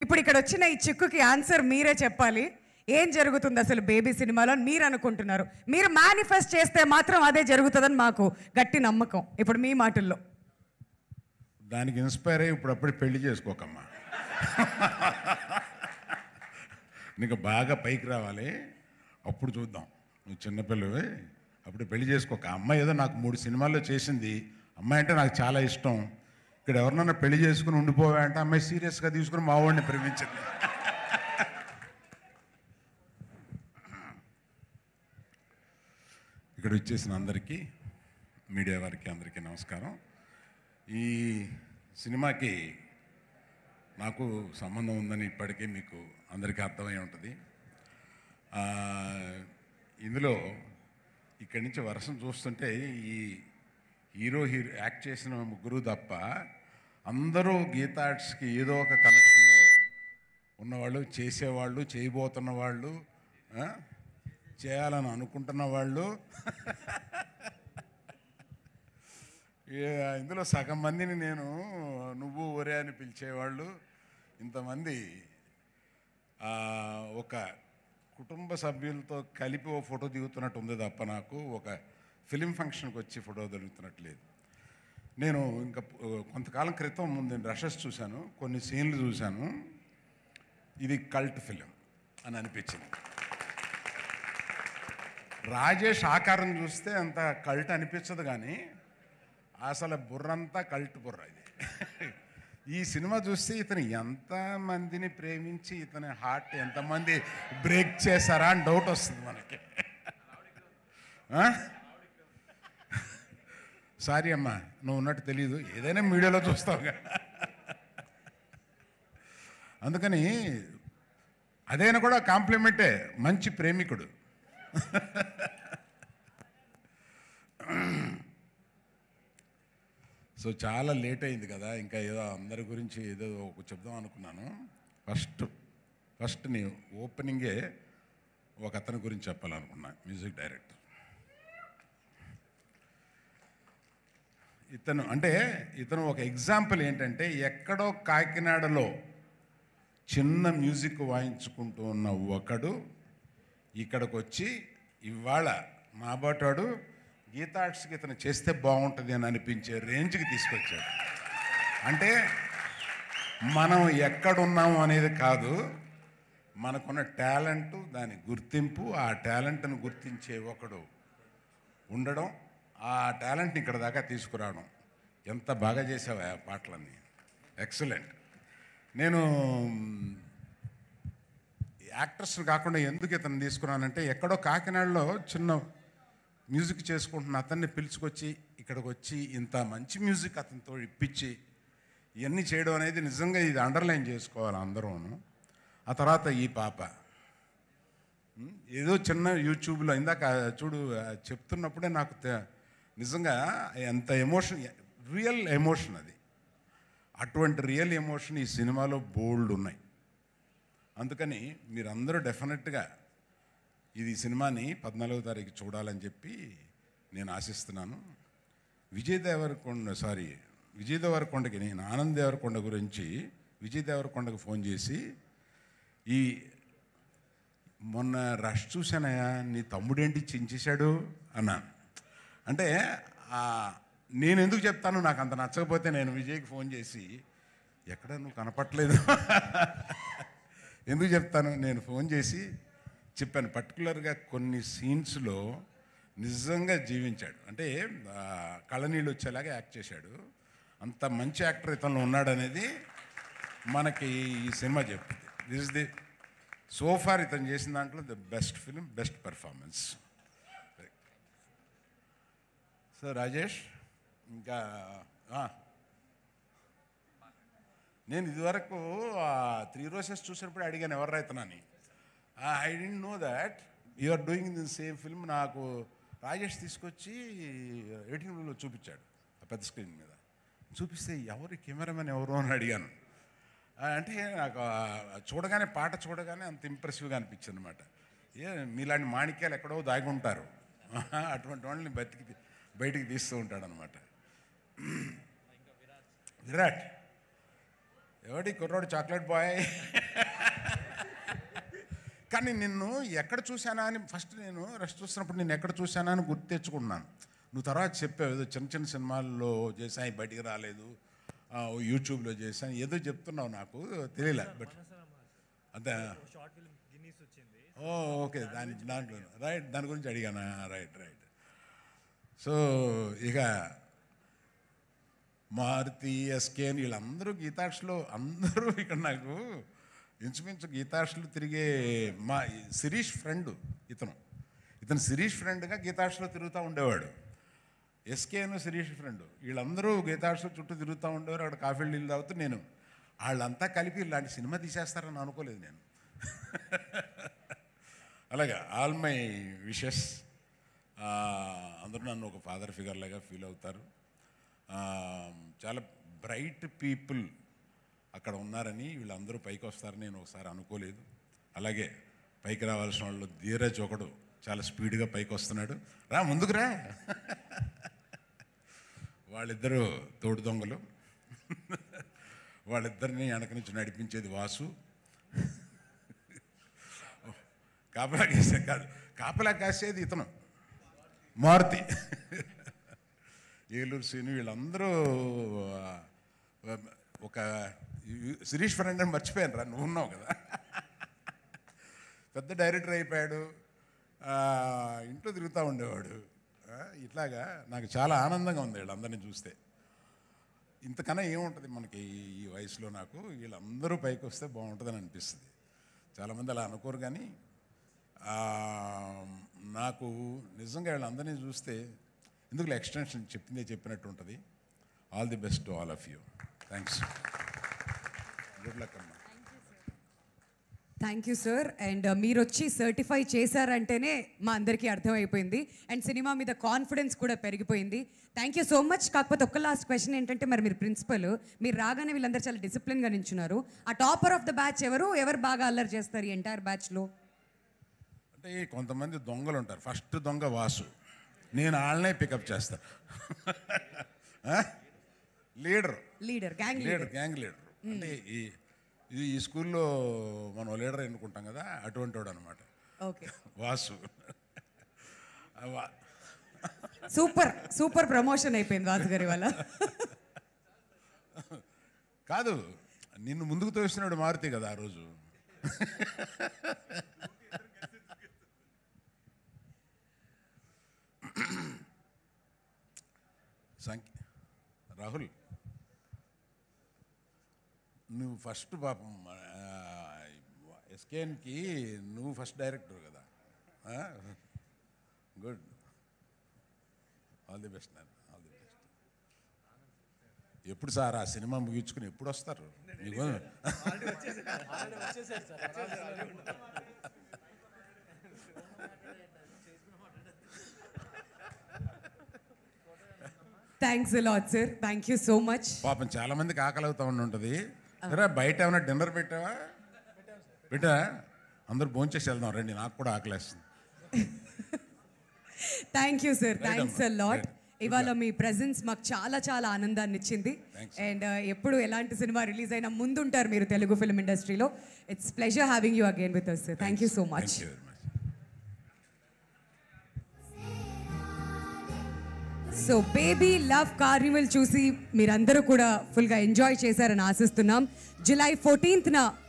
ఇప్పుడు ఇక్కడ వచ్చిన ఈ చిక్కుకి ఆన్సర్ మీరే చెప్పాలి ఏం జరుగుతుంది అసలు బేబీ సినిమాలో అని మీరు అనుకుంటున్నారు మీరు మేనిఫెస్ట్ చేస్తే మాత్రం అదే జరుగుతుందని మాకు గట్టి నమ్మకం ఇప్పుడు మీ మాటల్లో దానికి ఇన్స్పైర్ అయ్యి ఇప్పుడప్పుడు పెళ్లి చేసుకోకమ్మా నీకు బాగా పైకి రావాలి అప్పుడు చూద్దాం నువ్వు చిన్నపిల్లవి అప్పుడు పెళ్లి చేసుకోక అమ్మాయి ఏదో నాకు మూడు సినిమాల్లో చేసింది అమ్మాయి అంటే నాకు చాలా ఇష్టం ఇక్కడ ఎవరినన్నా పెళ్లి చేసుకుని ఉండిపోవా అంటే అమ్మాయి సీరియస్గా తీసుకుని మా వాడిని ప్రేమించింది ఇక్కడ వచ్చేసిన అందరికీ మీడియా వారికి అందరికీ నమస్కారం ఈ సినిమాకి నాకు సంబంధం ఉందని ఇప్పటికే మీకు అందరికీ అర్థమై ఉంటుంది ఆ, ఇందులో ఇక్కడి నుంచి వర్షం చూస్తుంటే ఈ హీరో హీరో యాక్ట్ చేసిన ముగ్గురు తప్ప అందరూ గీతా ఆర్ట్స్కి ఏదో ఒక కనెక్షన్లో ఉన్నవాళ్ళు చేసేవాళ్ళు చేయబోతున్న వాళ్ళు ఆ, చేయాలని అనుకుంటున్న వాళ్ళు ఏ- ఇందులో సగం మందిని నేను నువ్వు ఒరే అని పిలిచేవాళ్ళు ఇంతమంది ఆ, ఒక కుటుంబ సభ్యులతో కలిపి ఓ ఫోటో దిగుతున్నట్టు ఉంది తప్ప నాకు ఒక ఫిలిం ఫంక్షన్కి వచ్చి ఫోటో దిగుతున్నట్టు లేదు నేను ఇంకా ప- కొంతకాలం క్రితం ముందు రషెస్ చూశాను కొన్ని సీన్లు చూశాను ఇది కల్ట్ ఫిలిం అని అనిపించింది రాజేష్ ఆకారం చూస్తే అంత కల్ట్ అనిపించదు కానీ అసలు బుర్రంతా కల్ట్ బుర్ర ఇది ఈ సినిమా చూస్తే ఇతను ఎంతమందిని ప్రేమించి ఇతని హార్ట్ ఎంతమంది బ్రేక్ చేశారా అని డౌట్ వస్తుంది మనకి ఆ? సారీ అమ్మా నువ్వు ఉన్నట్టు తెలియదు ఏదైనా మీడియాలో చూస్తావుగా అందుకని అదైనా కూడా కాంప్లిమెంటే మంచి ప్రేమికుడు సో చాలా లేట్ అయింది కదా ఇంకా ఏదో అందరి గురించి ఏదో ఒక చెప్దాం అనుకున్నాను ఫస్ట్ ఫస్ట్ నీ ఓపెనింగే ఒక అతని గురించి చెప్పాలనుకున్నా మ్యూజిక్ డైరెక్టర్ ఇతను అంటే ఇతను ఒక ఎగ్జాంపుల్ ఏంటంటే ఎక్కడో కాకినాడలో చిన్న మ్యూజిక్ వాయించుకుంటూ ఉన్న ఒకడు ఇక్కడికి వచ్చి ఇవాళ మాబాటాడు గీతార్ట్స్కి ఇతను చేస్తే బాగుంటుంది అని అనిపించే రేంజ్కి తీసుకొచ్చాడు అంటే మనం ఎక్కడున్నాము అనేది కాదు మనకున్న టాలెంట్ దాని గుర్తింపు ఆ టాలెంట్ను గుర్తించే ఒకడు ఉండడం ఆ టాలెంట్ని ఇక్కడ దాకా తీసుకురావడం ఎంత బాగా చేసావా ఆ పాటలన్నీ ఎక్సలెంట్ నేను యాక్టర్స్ని కాకుండా ఎందుకు ఇతను తీసుకున్నానంటే ఎక్కడో కాకినాడలో చిన్న మ్యూజిక్ చేసుకుంటున్న అతన్ని పిలుచుకొచ్చి ఇక్కడికి వచ్చి ఇంత మంచి మ్యూజిక్ అతనితో ఇప్పించి ఇవన్నీ చేయడం అనేది నిజంగా ఇది అండర్లైన్ చేసుకోవాలి అందరూను ఆ తర్వాత ఈ పాప ఉమ్, ఏదో చిన్న యూట్యూబ్లో ఇందాక చూడు ఆ చెప్తున్నప్పుడే నాకు తె- నిజంగా ఎంత ఎమోషన్ రియల్ ఎమోషన్ అది అటువంటి రియల్ ఎమోషన్ ఈ సినిమాలో బోల్డ్ ఉన్నాయి అందుకని మీరందరూ డెఫినెట్గా ఇది ఈ సినిమాని పద్నాలుగో తారీఖు చూడాలని చెప్పి నేను ఆశిస్తున్నాను విజయ్ దేవరకొండ సారీ విజయ్ దేవరకొండకి నేను ఆనంద్ దేవరకొండ గురించి విజయ్ దేవరకొండకు ఫోన్ చేసి ఈ మొన్న రష్ చూశానయా నీ తమ్ముడేంటి చించేశాడు అన్నాను అంటే ఆ, నేను ఎందుకు చెప్తాను నాకు అంత నచ్చకపోతే నేను విజయ్కి ఫోన్ చేసి ఎక్కడ నువ్వు కనపట్లేదు ఎందుకు చెప్తాను నేను ఫోన్ చేసి చెప్పాను పర్టికులర్గా కొన్ని సీన్స్లో నిజంగా జీవించాడు అంటే ఆ, కళ్ళనీళ్ళు వచ్చేలాగా యాక్ట్ చేశాడు అంత మంచి యాక్టర్ ఇతను ఉన్నాడనేది మనకి ఈ సినిమా చెప్తుంది this is the so far ఇతను చేసిన దాంట్లో the best film best performance so Rajesh ఇంకా ఆ. నేను ఇదివరకు త్రీ రోజెస్ చూసినప్పుడు అడిగాను ఎవరు రైతనని I didn't know that you are doing the same film నాకు రాజేష్ తీసుకొచ్చి ఎయిటింగ్ రూమ్లో చూపించాడు ఆ పెద్ద స్క్రీన్ మీద చూపిస్తే ఎవరు కెమెరామెన్ ఎవరు అని అడిగాను ఆ, అంటే నాకు ఆ చూడగానే పాట చూడగానే అంత ఇంప్రెసివ్గా అనిపించింది అనమాట ఏ మీలాంటి మాణిక్యాలు ఎక్కడో దాగి ఉంటారు అటువంటి వాళ్ళని బతికి బయటికి తీస్తూ ఉంటాడు అనమాట విరాట్ ఎవడి కుర్రోడు చాక్లెట్ బాయ్ కానీ నిన్ను ఎక్కడ చూశానా అని ఫస్ట్ నేను రెస్ట్ చూస్తున్నప్పుడు నేను ఎక్కడ చూశానా అని గుర్తు తెచ్చుకున్నాను నువ్వు తర్వాత చెప్పావు ఏదో చిన్న చిన్న సినిమాల్లో చేశాను అవి బయటికి రాలేదు ఆ, యూట్యూబ్లో చేశాను ఏదో చెప్తున్నావు నాకు తెలియలే బట్ అంతే షార్ట్ ఫిల్మ్ గిన్నీస్ వచ్చింది ఓ ఓకే దాని దాంట్లో రైట్ దాని గురించి అడిగానా రైట్ రైట్ సో ఇక మారుతి ఎస్కేన్ వీళ్ళందరూ గీతాక్షలో అందరూ ఇక్కడ నాకు ఇంచుమించు గీతాక్షలు తిరిగే మా శిరీష్ ఫ్రెండ్ ఇతను ఇతను శిరీష్ ఫ్రెండ్గా గీతాక్షలో తిరుగుతూ ఉండేవాడు ఎస్కేను శిరీష్ ఫ్రెండ్ వీళ్ళందరూ గీతాక్ష చుట్టూ తిరుగుతూ ఉండేవారు అక్కడ కాఫీ నీళ్ళు తాగుతూ నేను వాళ్ళంతా కలిపి ఇలాంటి సినిమా తీసేస్తారని అనుకోలేదు నేను అలాగే ఆల్ మై విషెస్ అందరూ నన్ను ఒక ఫాదర్ ఫిగర్ లాగా ఫీల్ అవుతారు ఆ, చాలా బ్రైట్ పీపుల్ అక్కడ ఉన్నారని వీళ్ళందరూ పైకి వస్తారని నేను ఒకసారి అనుకోలేదు అలాగే పైకి రావాల్సిన వాళ్ళు ధీరజ్ ఒకడు చాలా స్పీడ్గా పైకి వస్తున్నాడు రా ముందుకు రా వాళ్ళిద్దరూ తోడు దొంగలు వాళ్ళిద్దరిని వెనక నుంచి నడిపించేది వాసు కాపలా కాసే కాదు కాపలా కాసేది ఇతను మారుతి ఏలూరు శ్రీను వీళ్ళందరూ ఆ, ఒక శిరీష్ ఫ్రెండ్ అని మర్చిపోయాను రా నువ్వు ఉన్నావు కదా పెద్ద డైరెక్టర్ అయిపోయాడు ఆ, ఇంట్లో తిరుగుతూ ఉండేవాడు ఆ, ఇట్లాగా నాకు చాలా ఆనందంగా ఉంది వీళ్ళందరినీ చూస్తే ఇంతకన్నా ఏముంటుంది మనకి ఈ- ఈ వయసులో నాకు వీళ్ళందరూ పైకి వస్తే బాగుంటుందని అనిపిస్తుంది చాలామంది అలా అనుకోరు కానీ ఆ, నాకు నిజంగా వీళ్ళందరినీ చూస్తే ఎందుకు ఎక్స్టెన్షన్ చెప్పిందే చెప్పినట్టు ఉంటుంది all the best to all of you thanks good luck అమ్మా థ్యాంక్ యూ సార్ అండ్ మీరు వచ్చి సర్టిఫై చేశారంటేనే మా అందరికీ అర్థమైపోయింది అండ్ సినిమా మీద కాన్ఫిడెన్స్ కూడా పెరిగిపోయింది థ్యాంక్ యూ సో మచ్ కాకపోతే ఒక్క లాస్ట్ క్వశ్చన్ ఏంటంటే మరి మీరు ప్రిన్సిపల్ మీరు రాగానే వీళ్ళందరూ చాలా డిసిప్లిన్గా నించున్నారు ఆ టాపర్ ఆఫ్ ద బ్యాచ్ ఎవరు ఎవరు బాగా అల్లరి చేస్తారు ఈ ఎంటైర్ బ్యాచ్లో అంటే ఈ కొంతమంది దొంగలు ఉంటారు ఫస్ట్ దొంగ వాసు నేను వాళ్ళనే పికప్ చేస్తా leader leader gang leader gang leader అంటే ఈ ఇది ఈ స్కూల్లో మనం లీడర్ ఎన్నుకుంటాం కదా అటువంటి వాడు అనమాట ఓకే వాసు ఆ వా- సూపర్ సూపర్ ప్రమోషన్ అయిపోయింది వాసు గారి వల్ల కాదు నిన్ను ముందుకు తోసినాడు మారుతి కదా ఆ రోజు సంఖ్య రాహుల్ నువ్వు ఫస్ట్ పాపం ఎస్కేఎన్కి నువ్వు ఫస్ట్ డైరెక్టర్ కదా గుడ్ ఆల్ ది బెస్ట్ నాన్న ఆల్ ది బెస్ట్ ఎప్పుడు సార్ ఆ సినిమా ముగించుకుని ఎప్పుడు వస్తారు మీకు thanks lot sir thank you so much పాపం చాలా మందికి ఆకలి అవుతా ఉండి ఉంటుంది రా బయట ఏమైనా డిన్నర్ పెట్టావా పెట్టా అందరూ భోంచేసి వెళ్దాం రండి నాకు కూడా ఆకలేస్తుంది thank you sir Right thanks అమ్మా. Lot Right. ఇవాళ మీ ప్రెజెన్స్ మాకు చాలా చాలా ఆనందాన్ని ఇచ్చింది Thanks. అండ్ ఎప్పుడు ఎలాంటి సినిమా రిలీజ్ అయినా ముందుంటారు మీరు తెలుగు ఫిల్మ్ ఇండస్ట్రీలో it's pleasure having you again with us sir thank you so much thank you very much so baby love carnival చూసి మీరందరూ కూడా ఫుల్గా ఎంజాయ్ చేశారని ఆశిస్తున్నాం జూలై ఫోర్టీన్త్న